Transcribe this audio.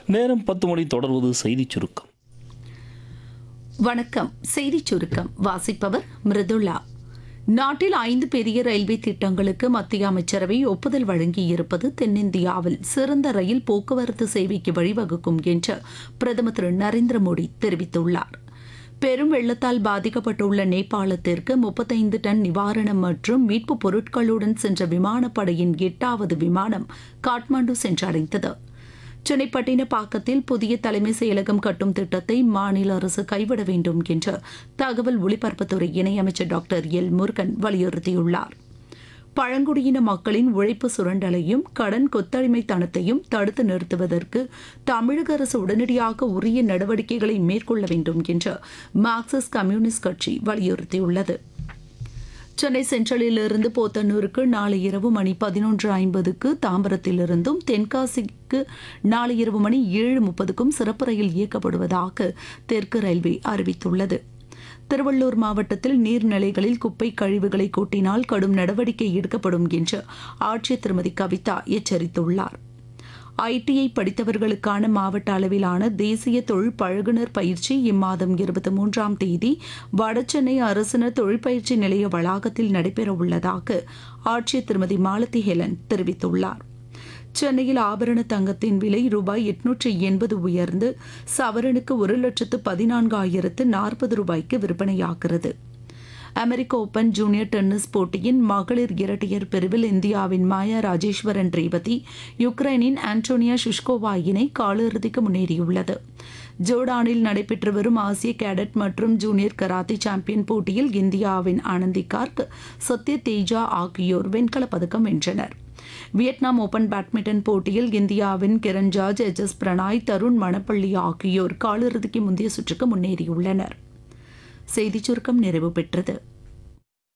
நேரம் பத்து மணி தொடர்வது செய்திச் சுருக்கம் வணக்கம் செய்திச் சுருக்கம் வாசிப்பவர் மிருதுளா நாட்டில் ஐந்து பெரிய ரயில்வே திட்டங்களுக்கு மத்திய அமைச்சரவை ஒப்புதல் வழங்கியிருப்பது தென்னிந்தியாவில் சிறந்த ரயில் போக்குவரத்து சேவைக்கு வழிவகுக்கும் என்று பிரதமர் திரு நரேந்திர மோடி தெரிவித்துள்ளார் பெரும் வெள்ளத்தால் பாதிக்கப்பட்டுள்ள நேபாளத்திற்கு முப்பத்தைந்து டன் நிவாரணம் மற்றும் மீட்புப் பொருட்களுடன் சென்ற விமானப்படையின் எட்டாவது விமானம் காட்மாண்டு சென்றடைந்தது சென்னை பட்டினப்பாக்கத்தில் புதிய தலைமை செயலகம் கட்டும் திட்டத்தை மாநில அரசு கைவிட வேண்டும் என்று தகவல் ஒலிபரப்புத்துறை இணையமைச்சர் டாக்டர் எல் முருகன் வலியுறுத்தியுள்ளார் பழங்குடியின மக்களின் உழைப்பு சுரண்டலையும் கடன் கொத்தடிமைத்தனத்தையும் தடுத்து நிறுத்துவதற்கு தமிழக அரசு உடனடியாக உரிய நடவடிக்கைகளை மேற்கொள்ள வேண்டும் என்று மார்க்சிஸ்ட் கம்யூனிஸ்ட் கட்சி வலியுறுத்தியுள்ளது சென்னை சென்ட்ரலிலிருந்து போத்தனூருக்கு நாளை இரவு மணி பதினொன்று ஐம்பதுக்கு தாம்பரத்திலிருந்தும் தென்காசிக்கு நாளை இரவு மணி ஏழு முப்பதுக்கும் சிறப்பு ரயில் இயக்கப்படுவதாக தெற்கு ரயில்வே அறிவித்துள்ளது திருவள்ளூர் மாவட்டத்தில் நீர்நிலைகளில் குப்பை கழிவுகளை கொட்டினால் கடும் நடவடிக்கை எடுக்கப்படும் என்று ஆட்சியர் திருமதி கவிதா எச்சரித்துள்ளார் ஐடிஐ படித்தவர்களுக்கான மாவட்ட அளவிலான தேசிய தொழில் பழகுனர் பயிற்சி இம்மாதம் இருபத்தி மூன்றாம் தேதி வடசென்னை அரசினர் தொழிற்பயிற்சி நிலைய வளாகத்தில் நடைபெறவுள்ளதாக ஆட்சியர் திருமதி மாலதி ஹெலன் தெரிவித்துள்ளார் சென்னையில் ஆபரண தங்கத்தின் விலை ரூபாய் எட்நூற்றி எண்பது உயர்ந்து சவரனுக்கு ஒரு லட்சத்து பதினான்காயிரத்து நாற்பது ரூபாய்க்கு விற்பனையாகிறது அமெரிக்க ஓபன் ஜூனியர் டென்னிஸ் போட்டியின் மகளிர் இரட்டையர் பிரிவில் இந்தியாவின் மாயா ராஜேஸ்வரன் ரேவதி யுக்ரைனின் ஆண்டோனியா சுஷ்கோவா இணை காலிறுதிக்கு முன்னேறியுள்ளது ஜோர்டானில் நடைபெற்று வரும் ஆசிய கேடட் மற்றும் ஜூனியர் கராத்தே சாம்பியன் போட்டியில் இந்தியாவின் ஆனந்தி கார்க் சத்ய தேஜா ஆகியோர் வெண்கலப் பதக்கம் வென்றனர் வியட்நாம் ஓபன் பேட்மிண்டன் போட்டியில் இந்தியாவின் கிரண் ஜார்ஜ் எச் எஸ் பிரணாய் தருண் மணப்பள்ளி ஆகியோர் காலிறுதிக்கு முந்தைய சுற்றுக்கு முன்னேறியுள்ளனர் செய்திச் சுருக்கம் நிறைவு பெற்றது